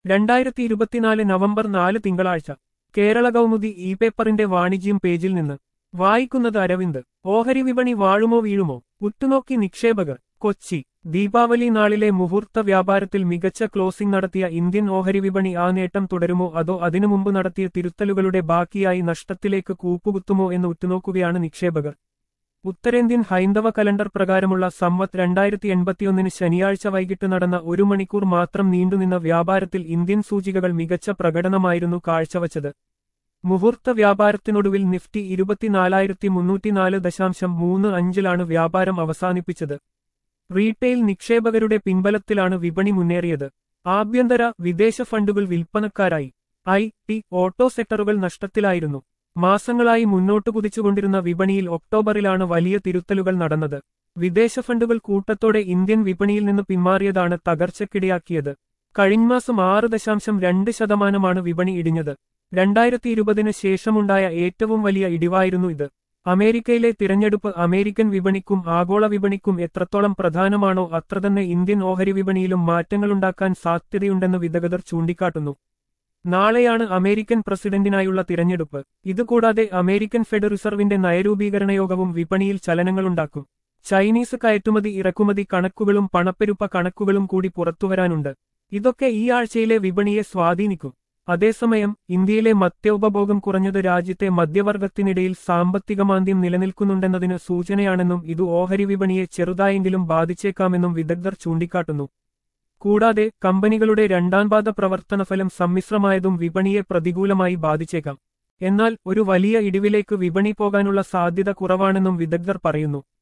രണ്ടായിരത്തി ഇരുപത്തിനാല് നവംബർ നാല് തിങ്കളാഴ്ച കേരള കൗമുദി ഇ പേപ്പറിന്റെ വാണിജ്യം പേജിൽ നിന്ന് വായിക്കുന്നത് അരവിന്ദ് ഓഹരി വിപണി വാഴുമോ വീഴുമോ ഉറ്റുനോക്കി നിക്ഷേപകർ കൊച്ചി ദീപാവലി നാളിലെ മുഹൂർത്ത വ്യാപാരത്തിൽ മികച്ച ക്ലോസിംഗ് നടത്തിയ ഇന്ത്യൻ ഓഹരി വിപണി ആ നേട്ടം തുടരുമോ അതോ അതിനു മുമ്പ് നടത്തിയ തിരുത്തലുകളുടെ ബാക്കിയായി നഷ്ടത്തിലേക്ക് കൂപ്പുകുത്തുമോ എന്ന് ഉറ്റുനോക്കുകയാണ് നിക്ഷേപകർ ഉത്തരേന്ത്യൻ ഹൈന്ദവ കലണ്ടർ പ്രകാരമുള്ള സമ്മത്ത് രണ്ടായിരത്തി എൺപത്തിയൊന്നിന് ശനിയാഴ്ച വൈകിട്ട് നടന്ന ഒരു മണിക്കൂർ മാത്രം നീണ്ടുനിന്ന വ്യാപാരത്തിൽ ഇന്ത്യൻ സൂചികകൾ മികച്ച പ്രകടനമായിരുന്നു കാഴ്ചവച്ചത് മുഹൂർത്ത വ്യാപാരത്തിനൊടുവിൽ നിഫ്റ്റി ഇരുപത്തിനാലായിരത്തി മുന്നൂറ്റിനാല് ദശാംശം മൂന്ന് അഞ്ചിലാണ് വ്യാപാരം അവസാനിപ്പിച്ചത് റീറ്റെയിൽ നിക്ഷേപകരുടെ പിൻബലത്തിലാണ് വിപണി മുന്നേറിയത് ആഭ്യന്തര വിദേശ ഫണ്ടുകൾ വിൽപ്പനക്കാരായി ഐ ടി ഓട്ടോ സെക്ടറുകൾ നഷ്ടത്തിലായിരുന്നു മാസങ്ങളായി മുന്നോട്ടു കുതിച്ചുകൊണ്ടിരുന്ന വിപണിയിൽ ഒക്ടോബറിലാണ് വലിയ തിരുത്തലുകൾ നടന്നത് വിദേശ ഫണ്ടുകൾ കൂട്ടത്തോടെ ഇന്ത്യൻ വിപണിയിൽ നിന്ന് പിന്മാറിയതാണ് തകർച്ചക്കിടയാക്കിയത് കഴിഞ്ഞമാസം ആറ് ദശാംശം രണ്ട് ശതമാനമാണ് വിപണി ഇടിഞ്ഞത് രണ്ടായിരത്തി ഇരുപതിന് ശേഷമുണ്ടായ ഏറ്റവും വലിയ ഇടിവായിരുന്നു ഇത് അമേരിക്കയിലെ തിരഞ്ഞെടുപ്പ് അമേരിക്കൻ വിപണിക്കും ആഗോള വിപണിക്കും എത്രത്തോളം പ്രധാനമാണോ അത്രതന്നെ ഇന്ത്യൻ ഓഹരി വിപണിയിലും മാറ്റങ്ങളുണ്ടാക്കാൻ സാധ്യതയുണ്ടെന്ന് വിദഗ്ധർ ചൂണ്ടിക്കാട്ടുന്നു നാളെയാണ് അമേരിക്കൻ പ്രസിഡന്റിനായുള്ള തിരഞ്ഞെടുപ്പ് ഇതുകൂടാതെ അമേരിക്കൻ ഫെഡ് റിസർവിന്റെ നയരൂപീകരണ യോഗവും വിപണിയിൽ ചലനങ്ങളുണ്ടാക്കും ചൈനീസ് കയറ്റുമതി ഇറക്കുമതി കണക്കുകളും പണപ്പെരുപ്പ കണക്കുകളും കൂടി പുറത്തുവരാനുണ്ട് ഇതൊക്കെ ഈ ആഴ്ചയിലെ വിപണിയെ സ്വാധീനിക്കും അതേസമയം ഇന്ത്യയിലെ മദ്യോപഭോഗം കുറഞ്ഞത് രാജ്യത്തെ മധ്യവർഗത്തിനിടയിൽ സാമ്പത്തികമാന്ദ്യം നിലനിൽക്കുന്നുണ്ടെന്നതിന് സൂചനയാണെന്നും ഇത് ഓഹരി വിപണിയെ ചെറുതായെങ്കിലും ബാധിച്ചേക്കാമെന്നും വിദഗ്ധർ ചൂണ്ടിക്കാട്ടുന്നു കൂടാതെ കമ്പനികളുടെ രണ്ടാംപാദ പ്രവർത്തനഫലം സമ്മിശ്രമായതും വിപണിയെ പ്രതികൂലമായി ബാധിച്ചേക്കാം എന്നാൽ ഒരു വലിയ ഇടിവിലേക്ക് വിപണി പോകാനുള്ള സാധ്യത കുറവാണെന്നും വിദഗ്ധർ പറയുന്നു